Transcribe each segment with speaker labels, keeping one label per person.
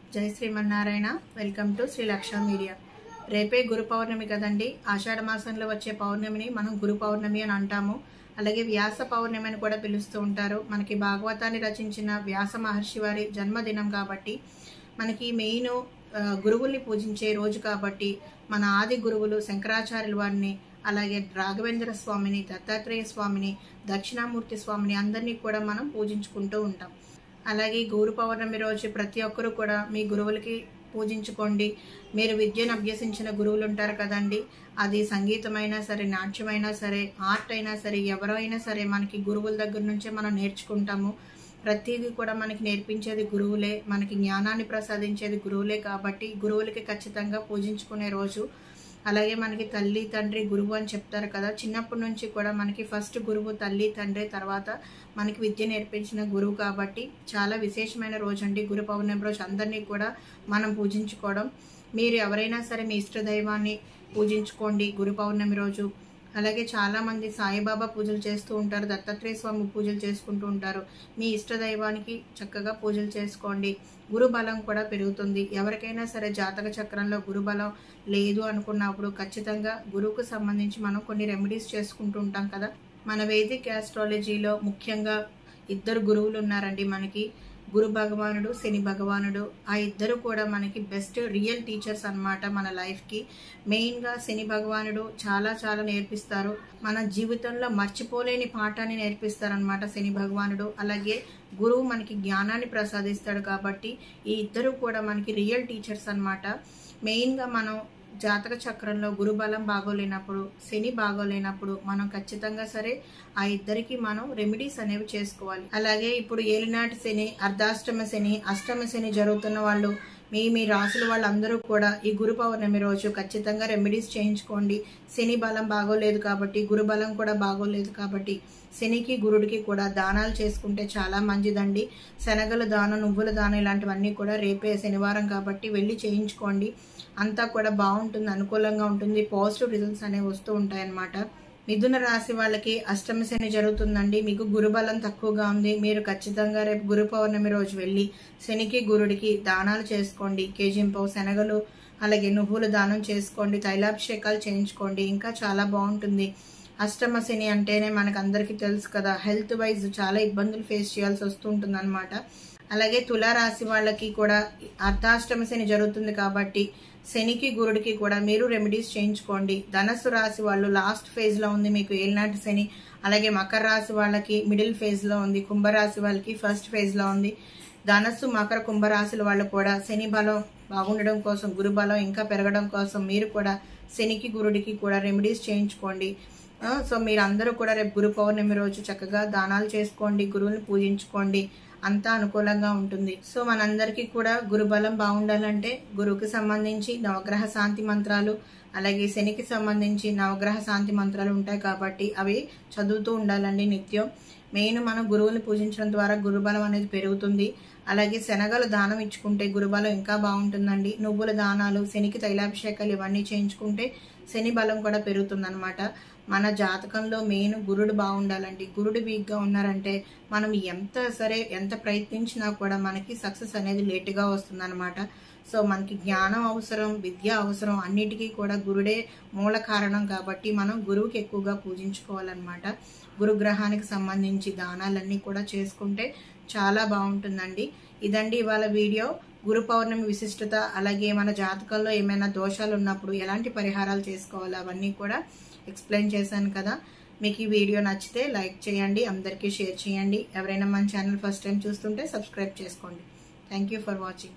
Speaker 1: జై Srimannarayana welcome to Sri Laksha media రేపే గురు పౌర్ణమి కదండి ఆషాఢ మాసంలో వచ్చే పౌర్ణమిని మనం గురు పౌర్ణమి అని అంటాము అలాగే వ్యాస పౌర్ణమి అని కూడా పిలుస్తూ ఉంటారు మనకి భాగవతాన్ని రచించిన వ్యాస మహర్షి వారి జన్మదినం కాబట్టి మనకి మెయిన్ ఆ, గురువుల్ని పూజించే రోజు కాబట్టి మన ఆది గురువులు శంకరాచార్యుల వారిని అలాగే రాఘవేంద్ర స్వామిని దత్తాత్రేయ స్వామిని దక్షిణామూర్తి స్వామిని అందరినీ కూడా మనం పూజించుకుంటూ ఉంటాం అలాగే ఈ గురు పౌర్ణమి రోజు ప్రతి ఒక్కరూ కూడా మీ గురువులకి పూజించుకోండి మీరు విద్యను అభ్యసించిన గురువులు ఉంటారు కదండి అది సంగీతమైనా సరే నాట్యమైనా సరే ఆర్ట్ అయినా సరే ఎవరైనా సరే మనకి గురువుల దగ్గర నుంచే మనం నేర్చుకుంటాము ప్రతిదీ కూడా మనకి నేర్పించేది గురువులే మనకి జ్ఞానాన్ని ప్రసాదించేది గురువులే కాబట్టి గురువులకి ఖచ్చితంగా పూజించుకునే రోజు అలాగే మనకి తల్లి తండ్రి గురువు అని చెప్తారు కదా చిన్నప్పటి నుంచి కూడా మనకి ఫస్ట్ గురువు తల్లి తండ్రి తర్వాత మనకి విద్య నేర్పించిన గురువు కాబట్టి చాలా విశేషమైన రోజు అండి గురు పౌర్ణమి రోజు అందరినీ కూడా మనం పూజించుకోవడం మీరు ఎవరైనా సరే మీ ఇష్ట దైవాన్ని పూజించుకోండి గురు పౌర్ణమి రోజు అలాగే చాలా మంది సాయిబాబా పూజలు చేస్తూ ఉంటారు దత్తాత్రేయ స్వామి పూజలు చేసుకుంటూ ఉంటారు మీ ఇష్ట దైవానికి చక్కగా పూజలు చేసుకోండి గురు బలం కూడా పెరుగుతుంది ఎవరికైనా సరే జాతక చక్రంలో గురు బలం లేదు అనుకున్నప్పుడు ఖచ్చితంగా గురువుకు సంబంధించి మనం కొన్ని రెమెడీస్ చేసుకుంటూ ఉంటాం కదా మన వేదిక్ ఆస్ట్రాలజీలో ముఖ్యంగా ఇద్దరు గురువులు ఉన్నారండి మనకి గురు భగవానుడు శని భగవానుడు ఆ ఇద్దరు కూడా మనకి బెస్ట్ రియల్ టీచర్స్ అన్నమాట మన లైఫ్కి మెయిన్గా శని భగవానుడు చాలా చాలా నేర్పిస్తారు మన జీవితంలో మర్చిపోలేని పాఠాన్ని నేర్పిస్తారనమాట శని భగవానుడు అలాగే గురువు మనకి జ్ఞానాన్ని ప్రసాదిస్తాడు కాబట్టి ఈ ఇద్దరు కూడా మనకి రియల్ టీచర్స్ అన్నమాట మెయిన్గా మనం జాతక చక్రంలో గురుబలం బాగోలేనప్పుడు శని బాగోలేనప్పుడు మనం ఖచ్చితంగా సరే ఆ ఇద్దరికి మనం రెమెడీస్ అనేవి చేసుకోవాలి అలాగే ఇప్పుడు ఏలినాటి శని అర్ధాష్టమ శని అష్టమ శని జరుగుతున్న వాళ్ళు మీ మీ రాసుల వాళ్ళందరూ కూడా ఈ గురు పౌర్ణమి రోజు ఖచ్చితంగా రెమెడీస్ చేయించుకోండి శని బలం బాగోలేదు కాబట్టి గురు బలం కూడా బాగోలేదు కాబట్టి శనికి గురుడికి కూడా దానాలు చేసుకుంటే చాలా మంచిదండి శనగల దానం నువ్వుల దానం ఇలాంటివన్నీ కూడా రేపే శనివారం కాబట్టి వెళ్ళి చేయించుకోండి అంతా కూడా బాగుంటుంది అనుకూలంగా ఉంటుంది పాజిటివ్ రిజల్ట్స్ అనేవి వస్తూ ఉంటాయన్నమాట మిథున రాశి వాళ్ళకి అష్టమ శని జరుగుతుందండి మీకు గురుబలం తక్కువగా ఉంది మీరు ఖచ్చితంగా రేపు గురు పౌర్ణమి రోజు వెళ్ళి శనికి గురుడికి దానాలు చేసుకోండి కేజింపవు శనగలు అలాగే నువ్వులు దానం చేసుకోండి తైలాభిషేకాలు చేయించుకోండి ఇంకా చాలా బాగుంటుంది అష్టమ శని అంటేనే మనకు అందరికీ తెలుసు కదా హెల్త్ వైజ్ చాలా ఇబ్బందులు ఫేస్ చేయాల్సి వస్తుంటుంది అనమాట అలాగే తులారాశి వాళ్ళకి కూడా అర్ధాష్టమ శని జరుగుతుంది కాబట్టి శనికి గురుడికి కూడా మీరు రెమెడీస్ చేయించుకోండి ధనస్సు రాశి వాళ్ళు లాస్ట్ ఫేజ్ లో ఉంది మీకు ఏలినాటి శని అలాగే మకర రాశి వాళ్ళకి మిడిల్ ఫేజ్ లో ఉంది కుంభరాశి వాళ్ళకి ఫస్ట్ ఫేజ్ లో ఉంది ధనస్సు మకర కుంభరాశుల వాళ్ళు కూడా శని బలం బాగుండడం కోసం గురు బలం ఇంకా పెరగడం కోసం మీరు కూడా శనికి గురుడికి కూడా రెమెడీస్ చేయించుకోండి ఆ, సో మీరు అందరూ కూడా రేపు గురు పౌర్ణమి రోజు చక్కగా దానాలు చేసుకోండి గురువుని పూజించుకోండి అంతా అనుకూలంగా ఉంటుంది సో మనందరికీ కూడా గురుబలం బాగుండాలంటే గురువుకి సంబంధించి నవగ్రహ శాంతి మంత్రాలు అలాగే శనికి సంబంధించి నవగ్రహ శాంతి మంత్రాలు ఉంటాయి కాబట్టి అవి చదువుతూ ఉండాలండి నిత్యం మెయిన్ మనం గురువుని పూజించడం ద్వారా గురుబలం అనేది పెరుగుతుంది అలాగే శనగలు దానం ఇచ్చుకుంటే గురుబలం ఇంకా బాగుంటుందండి నువ్వుల దానాలు శనికి తైలాభిషేకాలు ఇవన్నీ చేయించుకుంటే శని బలం కూడా పెరుగుతుందన్నమాట మన జాతకంలో మెయిన్ గురుడు బాగుండాలండి గురుడు వీక్గా ఉన్నారంటే మనం ఎంత సరే ఎంత ప్రయత్నించినా కూడా మనకి సక్సెస్ అనేది లేటుగా వస్తుందన్నమాట సో మనకి జ్ఞానం అవసరం విద్య అవసరం అన్నిటికీ కూడా గురుడే మూల కారణం కాబట్టి మనం గురువుకి ఎక్కువగా పూజించుకోవాలన్నమాట గురుగ్రహానికి సంబంధించి దానాలన్నీ కూడా చేసుకుంటే చాలా బాగుంటుందండి ఇదండి ఇవాళ వీడియో గురు పౌర్ణమి విశిష్టత అలాగే మన జాతకంలో ఏమైనా దోషాలు ఉన్నప్పుడు ఎలాంటి పరిహారాలు చేసుకోవాలి అవన్నీ కూడా ఎక్స్ప్లెయిన్ చేశాను కదా మీకు ఈ వీడియో నచ్చితే లైక్ చేయండి అందరికీ షేర్ చేయండి ఎవరైనా మన ఛానల్ ఫస్ట్ టైం చూస్తుంటే సబ్స్క్రైబ్ చేసుకోండి thank you for watching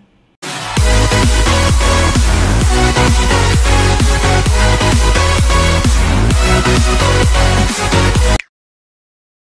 Speaker 2: Thank you.